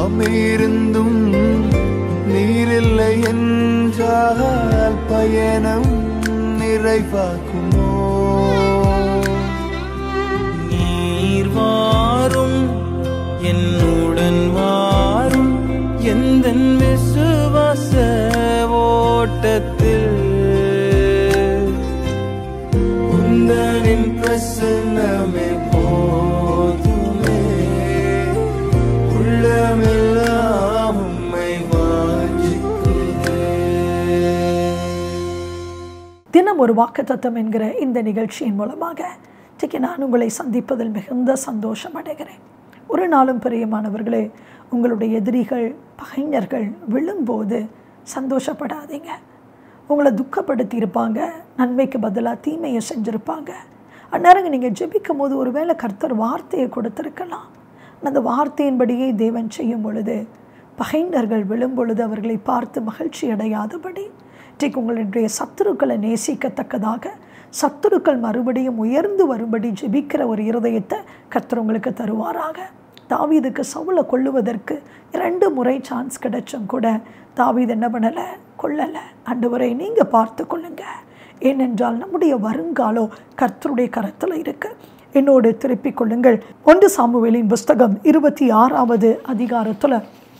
எல்லாம் இருந்தும் நீரில்லை என்றால் பயணம் நிறைவாக்குமோ நீர் வாரும் என்னுடன் வாரும் எந்த விசுவாச ஓட்டத்தில் உந்தனின் பிரசன்னமே போதுமே உள்ளமெல்லாம் உம்மை வாஞ்சிக்கிறேன் தினம் ஒரு வாக்குத்தத்தம் என்கிற இந்த நிகழ்ச்சியின் மூலமாக இன்றைக்கு நான் உங்களை சந்திப்பதில் மிகுந்த சந்தோஷம் அடைகிறேன் ஒரு நாளும் பிரியமானவர்களே உங்களுடைய எதிரிகள் பகைஞர்கள் விழும்போது சந்தோஷப்படாதீங்க உங்களை துக்கப்படுத்தி இருப்பாங்க நன்மைக்கு பதிலாக தீமையை செஞ்சுருப்பாங்க அந்நேரங்க நீங்கள் ஜெபிக்கும் போது ஒருவேளை கர்த்தர் வார்த்தையை கொடுத்துருக்கலாம் அந்த வார்த்தையின்படியே தேவன் செய்யும் பொழுது பகைஞர்கள் விழும்பொழுது அவர்களை பார்த்து மகிழ்ச்சி அடையாதபடி இன்றைக்கு உங்களுடைய சத்துருக்களை நேசிக்கத்தக்கதாக சத்துருக்கள் மறுபடியும் உயர்ந்து வரும்படி ஜெபிக்கிற ஒரு இருதயத்தை கர்த்தர் உங்களுக்கு தருவாராக தாவீதுக்கு சவுளை கொல்லுவதற்கு இரண்டு முறை சான்ஸ் கிடைச்சும் கூட தாவீது என்ன பண்ணலை கொல்லலை ஆண்டவரை நீங்கள் பார்த்து கொள்ளுங்க ஏனென்றால் நம்முடைய வருங்காலம் கர்த்தருடைய கரத்தில் இருக்கு என்னோடு திருப்பிக் கொள்ளுங்கள் ஒன்று சாமுவேலின் புஸ்தகம் இருபத்தி ஆறாவது அதிகாரத்தில்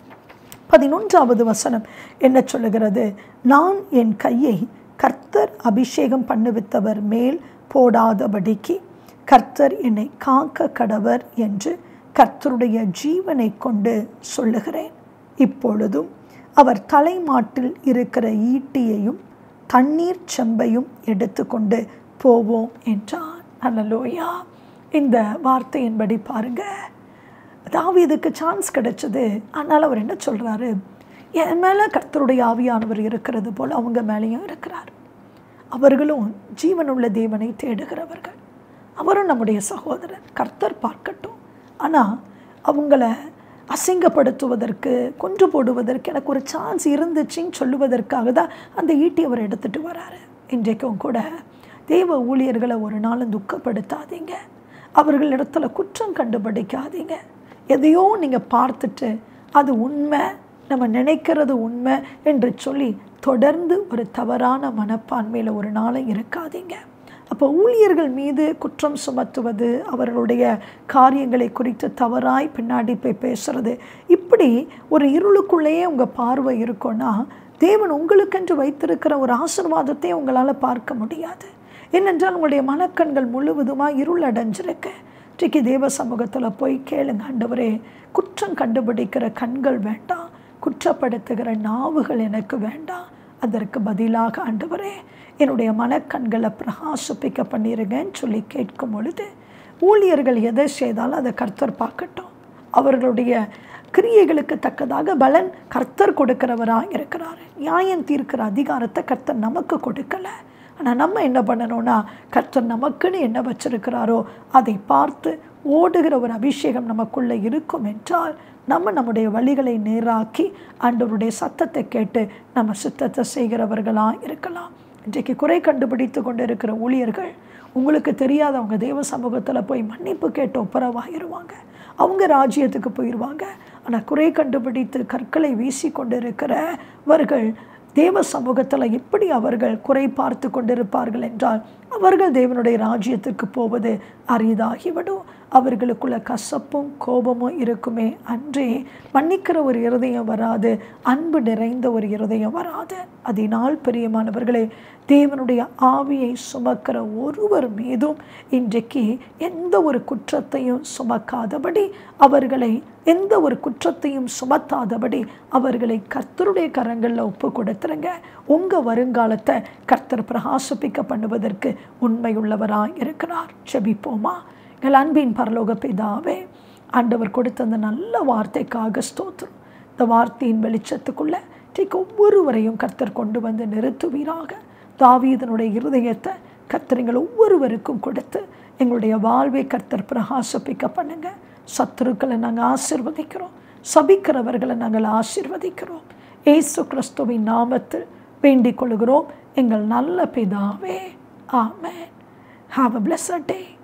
பதினொன்றாவது வசனம் என்ன சொல்லுகிறது நான் என் கையை கர்த்தர் அபிஷேகம் பண்ணுவித்தவர் மேல் போடாதபடிக்கு கர்த்தர் என்னை காக்க கடவர் என்று கர்த்தருடைய ஜீவனை கொண்டு சொல்லுகிறேன் இப்பொழுதும் அவர் தலைமாட்டில் இருக்கிற ஈட்டியையும் தண்ணீர் செம்பையும் எடுத்துக்கொண்டு போவோம் என்றான் அல்லலோயா இந்த வார்த்தையின்படி பாருங்க தாவீதுக்கு சான்ஸ் கிடைச்சது ஆனால் அவர் என்ன சொல்கிறாரு என் மேலே கர்த்தருடைய ஆவியானவர் இருக்கிறது போல் அவங்க மேலேயும் இருக்கிறார் அவர்களும் ஜீவனுள்ள தேவனை தேடுகிறவர்கள் அவரும் நம்முடைய சகோதரர் கர்த்தர் பார்க்கட்டும் ஆனால் அவங்கள அசிங்கப்படுத்துவதற்கு கொன்று போடுவதற்கு எனக்கு ஒரு சான்ஸ் இருந்துச்சுன்னு சொல்லுவதற்காக தான் அந்த ஈட்டி அவர் எடுத்துகிட்டு வராரு இன்றைக்கும் கூட தேவ ஊழியர்களை ஒரு நாளும் துக்கப்படுத்தாதீங்க அவர்களிடத்துல குற்றம் கண்டுபிடிக்காதீங்க எதையோ நீங்கள் பார்த்துட்டு அது உண்மை நம்ம நினைக்கிறது உண்மை என்று சொல்லி தொடர்ந்து ஒரு தவறான மனப்பான்மையில் ஒரு நாளும் இருக்காதீங்க அப்போ ஊழியர்கள் மீது குற்றம் சுமத்துவது அவர்களுடைய காரியங்களை குறித்து தவறாய் பின்னாடி போய் பேசுறது இப்படி ஒரு இருளுக்குள்ளேயே உங்கள் பார்வை இருக்கும்னா தேவன் உங்களுக்கென்று வைத்திருக்கிற ஒரு ஆசிர்வாதத்தை உங்களால் பார்க்க முடியாது ஏனென்றால் உங்களுடைய மனக்கண்கள் முழுவதுமாக இருள் அடைஞ்சிருக்கு இன்றைக்கு தேவ சமூகத்தில் போய் கேளுங்க ஆண்டவரே குற்றம் கண்டுபிடிக்கிற கண்கள் வேண்டாம் குற்றப்படுத்துகிற நாவுகள் எனக்கு வேண்டாம் அதற்கு பதிலாக ஆண்டவரே என்னுடைய மனக்கண்களை பிரகாசிப்பிக்க பண்ணிருங்கன்னு சொல்லி கேட்கும் பொழுது ஊழியர்கள் எதை செய்தாலும் அதை கர்த்தர் பார்க்கட்டும் அவர்களுடைய கிரியைகளுக்கு தக்கதாக பலன் கர்த்தர் கொடுக்கிறவராக இருக்கிறார் நியாயம் தீர்க்கிற அதிகாரத்தை கர்த்தர் நமக்கு கொடுக்கலை ஆனால் நம்ம என்ன பண்ணணும்னா கர்த்தர் நமக்குன்னு என்ன வச்சிருக்கிறாரோ அதை பார்த்து ஓடுகிற ஒரு அபிஷேகம் நமக்குள்ளே இருக்கும் என்றால் நம்ம நம்முடைய வழிகளை நேராக்கி ஆண்டவருடைய சத்தத்தை கேட்டு நம்ம சித்தத்தை செய்கிறவர்களாக இருக்கலாம் இன்றைக்கு குறை கண்டுபிடித்து கொண்டு இருக்கிற ஊழியர்கள் உங்களுக்கு தெரியாதவங்க தேவ சமூகத்தில் போய் மன்னிப்பு கேட்டு ஒப்புரவாகிடுவாங்க அவங்க ராஜ்யத்துக்கு போயிடுவாங்க ஆனால் குறை கண்டுபிடித்து கற்களை வீசி கொண்டு இருக்கிறவர்கள் தேவ சமூகத்தில் எப்படி அவர்கள் குறை பார்த்து கொண்டிருப்பார்கள் என்றால் அவர்கள் தேவனுடைய ராஜ்யத்திற்கு போவது அரிதாகிவிடும் அவர்களுக்குள்ள கசப்பும் கோபமும் இருக்குமே அன்றே மன்னிக்கிற ஒரு இருதயம் வராது அன்பு நிறைந்த ஒரு இருதயம் வராது அதனால் பிரியமானவர்களே தேவனுடைய ஆவியை சுமக்கிற ஒருவர் மீதும் இன்றைக்கு எந்த ஒரு குற்றத்தையும் சுமக்காதபடி அவர்களை எந்த ஒரு குற்றத்தையும் சுமத்தாதபடி அவர்களை கர்த்தருடைய கரங்களில் ஒப்பு கொடுத்துருங்க உங்கள் வருங்காலத்தை கர்த்தர் பிரகாசிப்பிக்க பண்ணுவதற்கு உண்மையுள்ளவராய் இருக்கிறார் செபிப்போமா எங்கள் அன்பின் பரலோக பிதாவே ஆண்டவர் கொடுத்த அந்த நல்ல வார்த்தைக்காக ஸ்தோத்திரம் இந்த வார்த்தையின் வெளிச்சத்துக்குள்ளே இன்றைக்கு ஒவ்வொருவரையும் கர்த்தர் கொண்டு வந்து நிறுத்துவீராக தாவீதனுடைய இருதயத்தை கர்த்தர் எங்கள் ஒவ்வொருவருக்கும் கொடுத்து எங்களுடைய வாழ்வை கர்த்தர் பிரகாசிப்பிக்க பண்ணுங்க சத்துருக்களை நாங்கள் ஆசிர்வதிக்கிறோம் சபிக்கிறவர்களை நாங்கள் ஆசிர்வதிக்கிறோம் ஏசு கிறிஸ்துவின் நாமத்தில் வேண்டிக் கொள்கிறோம் எங்கள் நல்ல பிதாவே ஆமென் ஹாவ் அ பிளஸட் டே